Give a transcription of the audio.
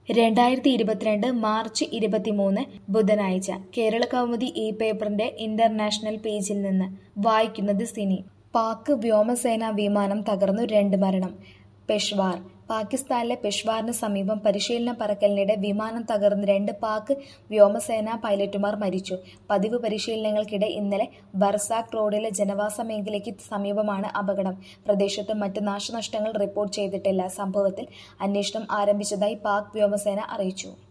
രണ്ടായിരത്തി ഇരുപത്തിരണ്ട് മാർച്ച് ഇരുപത്തിമൂന്ന് ബുധനാഴ്ച കേരള കൗമുദി ഈ പേപ്പറിന്റെ ഇന്റർനാഷണൽ പേജിൽ നിന്ന് വായിക്കുന്നത് സിനി പാക് വ്യോമസേന വിമാനം തകർന്നു രണ്ട് മരണം പെഷ്വാർ പാകിസ്ഥാനിലെ പെഷ്വാറിന് സമീപം പരിശീലന പറക്കലിനിടെ വിമാനം തകർന്ന് രണ്ട് പാക് വ്യോമസേനാ പൈലറ്റുമാർ മരിച്ചു പതിവ് പരിശീലനങ്ങൾക്കിടെ ഇന്നലെ ബർസാക് റോഡിലെ ജനവാസ മേഖലയ്ക്ക് സമീപമാണ് അപകടം പ്രദേശത്ത് മറ്റ് നാശനഷ്ടങ്ങൾ റിപ്പോർട്ട് ചെയ്തിട്ടില്ല സംഭവത്തിൽ അന്വേഷണം ആരംഭിച്ചതായി പാക് വ്യോമസേന അറിയിച്ചു